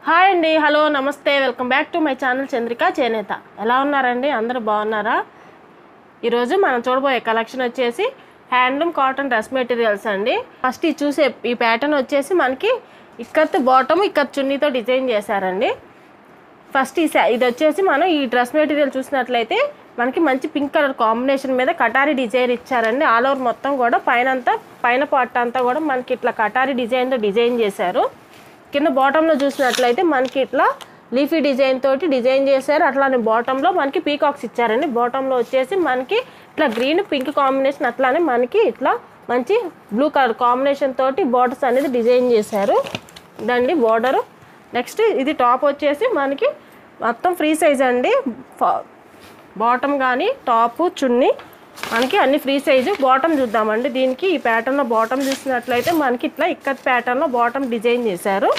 hi అండి hello నమస్తే welcome back to my channel Chandrika Chenetha ఎలా ఉన్నారండి అందరూ బాగున్నారా ఈరోజు మనం చూడబోయే కలెక్షన్ వచ్చేసి హ్యాండ్లూమ్ కాటన్ డ్రెస్ మెటీరియల్స్ అండి ఫస్ట్ ఈ చూసే ఈ ప్యాటర్న్ వచ్చేసి మనకి ఇక్కత్ బాటమ్ ఇక్కత్ చున్నీతో డిజైన్ చేశారండి ఫస్ట్ ఈ సా- ఇది వచ్చేసి మనం ఈ డ్రెస్ మెటీరియల్ చూసినట్లయితే మనకి మంచి పింక్ కలర్ కాంబినేషన్ మీద కటారీ డిజైన్ ఇచ్చారండి ఆల్ ఓవర్ మొత్తం కూడా పైన అంతా పైన పార్ట్ అంతా కూడా మనకి ఇట్లా కటారీ డిజైన్తో డిజైన్ చేశారు కింద బాటంలో చూసినట్లయితే మనకి ఇట్లా లీఫీ డిజైన్ తోటి డిజైన్ చేశారు అట్లానే బాటంలో మనకి పీకాక్స్ ఇచ్చారండి బాటంలో వచ్చేసి మనకి ఇట్లా గ్రీన్ పింక్ కాంబినేషన్ అట్లానే మనకి ఇట్లా మంచి బ్లూ కలర్ కాంబినేషన్ తోటి బార్డర్స్ అనేది డిజైన్ చేశారు ఇదండి బార్డరు నెక్స్ట్ ఇది టాప్ వచ్చేసి మనకి మొత్తం ఫ్రీ సైజ్ అండి బాటమ్ కానీ టాపు చున్నీ మనకి అన్ని ఫ్రీ సైజు బాటమ్ చూద్దామండి దీనికి ఈ ప్యాటర్న్లో బాటమ్ చూసినట్లయితే మనకి ఇట్లా ఇక్కత్ ప్యాటర్న్లో బాటమ్ డిజైన్ చేశారు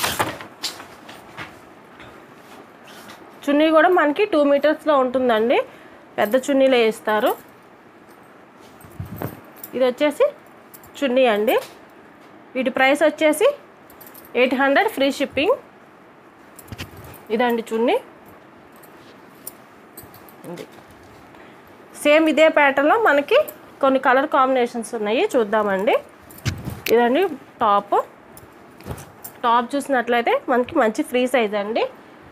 చున్నీ కూడా మనకి టూ మీటర్స్లో ఉంటుందండి పెద్ద చున్నీలో వేస్తారు ఇది వచ్చేసి చున్నీ అండి వీటి ప్రైస్ వచ్చేసి ఎయిట్ హండ్రెడ్ ఫ్రీ షిప్పింగ్ ఇదండి చున్నీ ఇది సేమ్ ఇదే ప్యాటర్న్లో మనకి కొన్ని కలర్ కాంబినేషన్స్ ఉన్నాయి చూద్దామండి ఇదండి టాప్ టాప్ చూసినట్లయితే మనకి మంచి ఫ్రీ సైజ్ అండి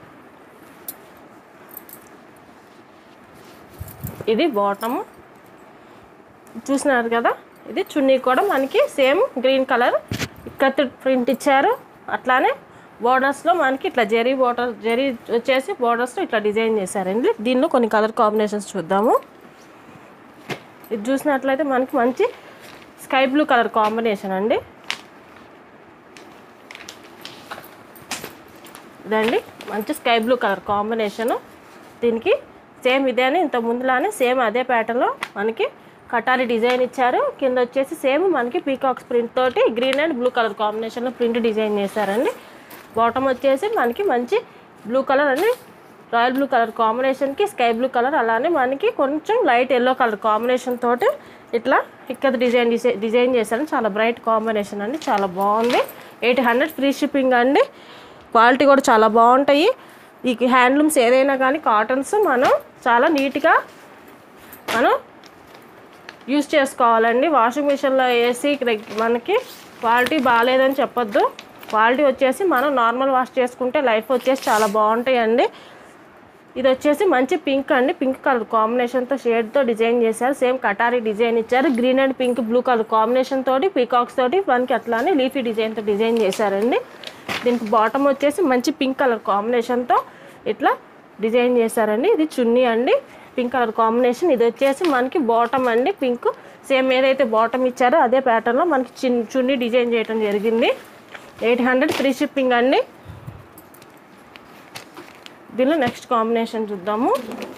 ఇది బాటమ్ చూసినారు కదా ఇది చున్నీ కూడా మనకి same green colour ikat print ఇచ్చారు అట్లానే బోర్డర్స్లో మనకి ఇట్లా జెరీ బోర్డర్ జెరీ వచ్చేసి బోర్డర్స్లో ఇట్లా డిజైన్ చేశారండి దీనిలో కొన్ని కలర్ కాంబినేషన్స్ చూద్దాము ఇది చూసినట్లయితే మనకి మంచి స్కై బ్లూ కలర్ కాంబినేషన్ అండి ఇదండి మంచి స్కై బ్లూ కలర్ కాంబినేషను దీనికి సేమ్ ఇదే అని ఇంత ముందులానే సేమ్ అదే ప్యాటర్న్లో మనకి కటారి డిజైన్ ఇచ్చారు కింద వచ్చేసి సేమ్ మనకి పీకాక్స్ ప్రింట్ తోటి గ్రీన్ అండ్ బ్లూ కలర్ కాంబినేషన్లో ప్రింట్ డిజైన్ చేశారండి బాటమ్ వచ్చేసి మనకి మంచి బ్లూ కలర్ అండి రాయల్ బ్లూ కలర్ కాంబినేషన్కి స్కై బ్లూ కలర్ అలానే మనకి కొంచెం లైట్ ఎల్లో కలర్ కాంబినేషన్ తోటి ఇట్లా ఇక్కడ డిజైన్ డిసై- డిజైన్ చేశారు చాలా బ్రైట్ కాంబినేషన్ అండి చాలా బాగుంది ఎయిట్ హండ్రెడ్ ఫ్రీ షిప్పింగ్ అండి క్వాలిటీ కూడా చాలా బాగుంటాయి ఈ హ్యాండ్లూమ్స్ ఏదైనా కానీ కాటన్స్ మనం చాలా నీట్గా మనం యూస్ చేసుకోవాలండి వాషింగ్ మిషన్లో వేసి రెగ్- మనకి క్వాలిటీ బాగాలేదని చెప్పొద్దు క్వాలిటీ వచ్చేసి మనం నార్మల్ వాష్ చేసుకుంటే లైఫ్ వచ్చేసి చాలా బాగుంటాయండి ఇది వచ్చేసి మంచి పింక్ అండి పింక్ కలర్ కాంబినేషన్తో షేడ్తో డిజైన్ చేశారు సేమ్ కటారీ డిజైన్ ఇచ్చారు green and pink blue colour combination తోటి పీకాక్స్ తోటి మనకి అట్లానే లీఫీ డిజైన్తో డిజైన్ చేశారండి దీనికి బాటమ్ వచ్చేసి మంచి పింక్ కలర్ కాంబినేషన్తో ఇట్లా డిజైన్ చేశారండి ఇది చున్నీ అండి పింక్ కలర్ కాంబినేషన్ ఇది వచ్చేసి మనకి బాటమ్ అండి పింక్ సేమ్ ఏదైతే బాటమ్ ఇచ్చారో అదే ప్యాటర్న్లో మనకి చిన్ చున్నీ డిజైన్ చేయడం జరిగింది ఎయిట్ హండ్రెడ్ ఫ్రీ షిప్పింగ్ అండి దీనిలో నెక్స్ట్ కాంబినేషన్ చూద్దాము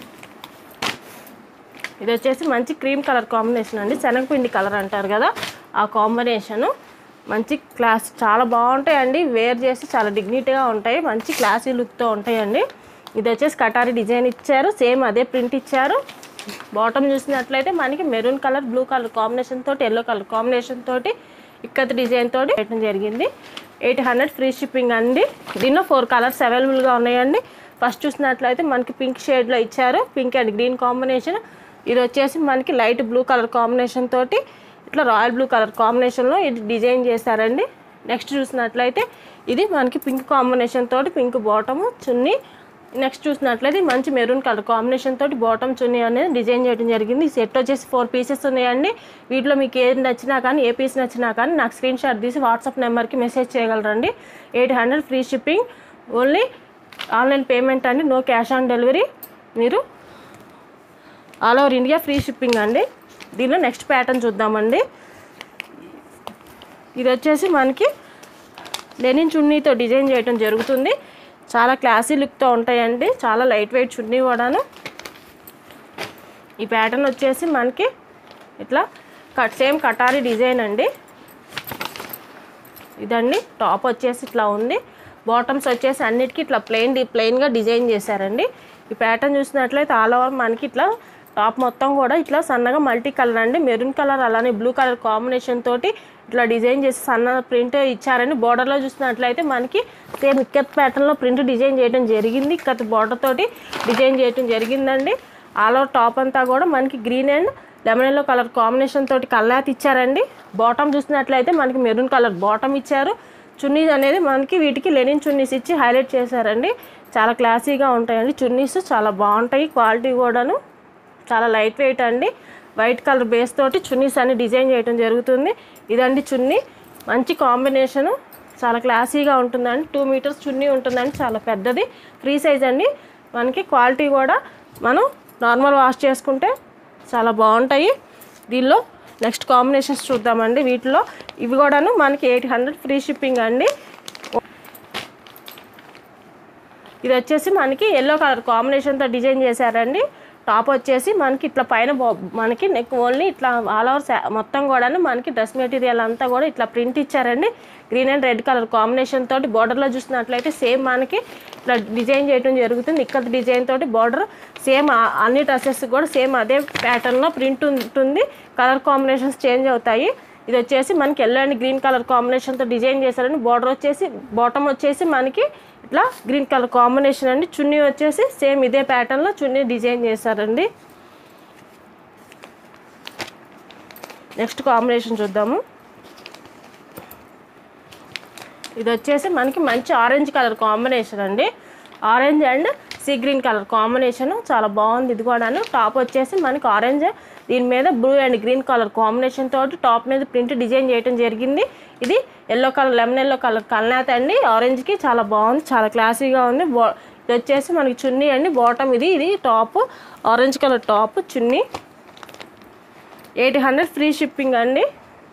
ఇది వచ్చేసి మంచి క్రీమ్ కలర్ కాంబినేషన్ అండి శనగపిండి కలర్ అంటారు కదా ఆ కాంబినేషను మంచి క్లాస్ చాలా బాగుంటాయండి వేర్ చేసి చాలా డిగ్నిటీగా ఉంటాయి మంచి క్లాసీ లుక్తో ఉంటాయండి ఇది వచ్చేసి కటారీ డిజైన్ ఇచ్చారు సేమ్ అదే ప్రింట్ ఇచ్చారు బాటమ్ చూసినట్లయితే మనకి maroon colour blue colour combination తోటి ఎల్లో కలర్ కాంబినేషన్ తోటి ఇక్కత్ డిజైన్ తోటి పెట్టడం జరిగింది ఎయిట్ హండ్రెడ్ ఫ్రీ షిప్పింగ్ అండి దీనిలో ఫోర్ కలర్స్ అవైలబుల్గా ఉన్నాయండి ఫస్ట్ చూసినట్లయితే మనకి పింక్ షేడ్లో ఇచ్చారు పింక్ అండ్ గ్రీన్ కాంబినేషన్ ఇది వచ్చేసి మనకి లైట్ బ్లూ కలర్ కాంబినేషన్ తోటి ఇట్లా రాయల్ బ్లూ కలర్ కాంబినేషన్లో ఇది డిజైన్ చేశారండి నెక్స్ట్ చూసినట్లయితే ఇది మనకి పింక్ కాంబినేషన్ తోటి పింక్ బాటము చున్నీ నెక్స్ట్ చూసినట్లయితే మంచి మెరూన్ కలర్ కాంబినేషన్ తోటి బాటమ్ చున్నీ అనేది డిజైన్ చేయడం జరిగింది ఈ సెట్ వచ్చేసి ఫోర్ పీసెస్ ఉన్నాయండి వీటిలో మీకు ఏది నచ్చినా కానీ ఏ పీస్ నచ్చినా కానీ నాకు స్క్రీన్ షాట్ తీసి వాట్సాప్ నెంబర్కి మెసేజ్ చేయగలరండి eight hundred free shipping only online payment అండి నో క్యాష్ ఆన్ డెలివరీ మీరు all over India free shipping అండి దీనిలో నెక్స్ట్ ప్యాటర్న్ చూద్దామండి ఇది వచ్చేసి మనకి లెనిన్ చున్నీతో డిజైన్ చేయడం జరుగుతుంది చాలా క్లాసీ లుక్తో ఉంటాయండి చాలా లైట్ వెయిట్ చున్నీ కూడాను ఈ ప్యాటర్న్ వచ్చేసి మనకి ఇట్లా కట్ సేమ్ కటారీ డిజైన్ అండి ఇదండి టాప్ వచ్చేసి ఇట్లా ఉంది బాటమ్స్ వచ్చేసి అన్నిటికీ ఇట్లా ప్లెయిన్ ప్లెయిన్గా డిజైన్ చేశారండి ఈ ప్యాటర్న్ చూసినట్లయితే ఆల్ ఓవర్ మనకి ఇట్లా టాప్ మొత్తం కూడా ఇట్లా సన్నగా మల్టీ కలర్ అండి మెరూన్ కలర్ అలానే బ్లూ కలర్ కాంబినేషన్ తోటి ఇట్లా డిజైన్ చేసి సన్న ప్రింట్ ఇచ్చారండి బార్డర్లో చూసినట్లయితే మనకి సేమ్ ఇక్కత్ ప్యాటర్న్లో ప్రింట్ డిజైన్ చేయడం జరిగింది ఇక్కత్ బార్డర్ తోటి డిజైన్ చేయడం జరిగిందండి ఆల్ ఓవర్ టాప్ అంతా కూడా మనకి green and lemon yellow colour combination తోటి కల్లాత్ ఇచ్చారండి బాటమ్ చూసినట్లయితే మనకి మెరూన్ కలర్ బాటమ్ ఇచ్చారు చున్నీస్ అనేది మనకి వీటికి లెనిన్ చున్నీస్ ఇచ్చి హైలైట్ చేశారండి చాలా క్లాసీగా ఉంటాయండి చున్నీస్ చాలా బాగుంటాయి క్వాలిటీ కూడాను చాలా లైట్ వెయిట్ అండి వైట్ కలర్ బేస్ తోటి చున్నీస్ అన్ని డిజైన్ చేయడం జరుగుతుంది ఇదండి చున్నీ మంచి కాంబినేషను చాలా క్లాసీగా ఉంటుందండి టూ మీటర్స్ చున్నీ ఉంటుందండి చాలా పెద్దది ఫ్రీ సైజ్ అండి మనకి క్వాలిటీ కూడా మనం నార్మల్ వాష్ చేసుకుంటే చాలా బాగుంటాయి దీనిలో నెక్స్ట్ కాంబినేషన్స్ చూద్దామండి వీటిలో ఇవి కూడాను మనకి ఎయిట్ హండ్రెడ్ ఫ్రీ షిప్పింగ్ అండి ఇది వచ్చేసి మనకి ఎల్లో కలర్ కాంబినేషన్తో డిజైన్ చేశారండి టాప్ వచ్చేసి మనకి ఇట్లా పైన బో- మనకి నెక్ ఓన్లీ ఇట్లా ఆల్ ఓవర్ శా- మొత్తం కూడా మనకి డ్రెస్ మెటీరియల్ అంతా కూడా ఇట్లా ప్రింట్ ఇచ్చారండి green and red colour combination తోటి బార్డర్లో చూసినట్లయితే సేమ్ మనకి ఇట్లా డిజైన్ చేయడం జరుగుతుంది ఇక్కడ డిజైన్ తోటి బార్డర్ సేమ్ అన్ని డ్రెస్సెస్ కూడా సేమ్ అదే ప్యాటర్న్లో ప్రింట్ ఉంటుంది కలర్ కాంబినేషన్స్ చేంజ్ అవుతాయి ఇది వచ్చేసి మనకి ఎల్లో అండ్ గ్రీన్ కలర్ కాంబినేషన్తో డిజైన్ చేశారండి బార్డర్ వచ్చేసి బాటమ్ వచ్చేసి మనకి ఇట్లా గ్రీన్ కలర్ కాంబినేషన్ అండి చున్నీ వచ్చేసి సేమ్ ఇదే ప్యాటర్న్లో చున్నీ డిజైన్ చేశారండి నెక్స్ట్ కాంబినేషన్ చూద్దాము ఇది వచ్చేసి మనకి మంచి ఆరెంజ్ కలర్ కాంబినేషన్ అండి orange and sea green colour combination చాలా బాగుంది ఇది కూడాను టాప్ వచ్చేసి మనకి ఆరెంజ్ దీని మీద blue and green colour combination తోటి టాప్ మీద ప్రింట్ డిజైన్ చేయడం జరిగింది ఇది yellow colour lemon yellow colour కల్నాథ్ అండి ఆరెంజ్కి చాలా బాగుంది చాలా క్లాసీగా ఉంది బా- ఇది వచ్చేసి మనకి చున్నీ అండి బాటమ్ ఇది ఇది top orange colour top chunni eight hundred free shipping అండి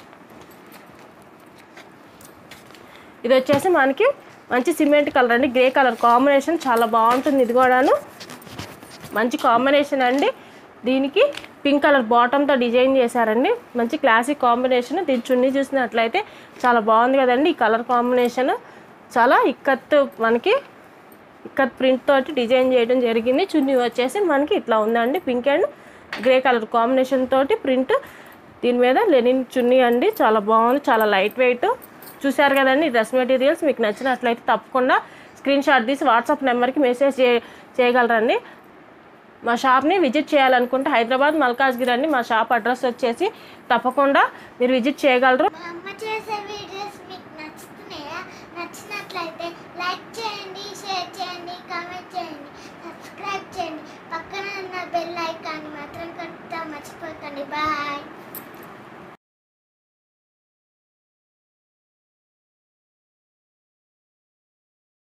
ఇది వచ్చేసి మనకి మంచి సిమెంట్ కలర్ అండి గ్రే కలర్ కాంబినేషన్ చాలా బాగుంటుంది ఇది కూడాను మంచి కాంబినేషన్ అండి దీనికి పింక్ కలర్ బాటమ్తో డిజైన్ చేశారండి మంచి క్లాసిక్ కాంబినేషన్ దీని చున్నీ చూసినట్లయితే చాలా బాగుంది కదండి ఈ కలర్ కాంబినేషన్ చాలా ఇక్కత్ మనకి ఇక్కత్ ప్రింట్ తోటి డిజైన్ చేయడం జరిగింది చున్నీ వచ్చేసి మనకి ఇట్లా ఉందండి pink and grey colour combination తోటి ప్రింట్ దీని మీద లెనిన్ చున్నీ అండి చాలా బాగుంది చాలా లైట్ వెయిట్ చూశారు కదండి ఈ డ్రెస్ మెటీరియల్స్ మీకు నచ్చినట్లయితే తప్పకుండా స్క్రీన్ షాట్ తీసి వాట్సాప్ నెంబర్కి మెసేజ్ చే చేయగలరండి మా షాప్ని విజిట్ చేయాలనుకుంటే హైదరాబాద్ మల్కాజ్గిరి అండి మా షాప్ అడ్రస్ వచ్చేసి తప్పకుండా మీరు విజిట్ చేయగలరు మా అమ్మ చేసే వీడియోస్ మీకు నచ్చుతున్నాయా నచ్చినట్లయితే లైక్ చేయండి షేర్ చేయండి కామెంట్ చేయండి సబ్స్క్రైబ్ చేయండి పక్కన ఉన్న బెల్ ఐకాన్ మాత్రం కొట్టడం మర్చిపోకండి బాయ్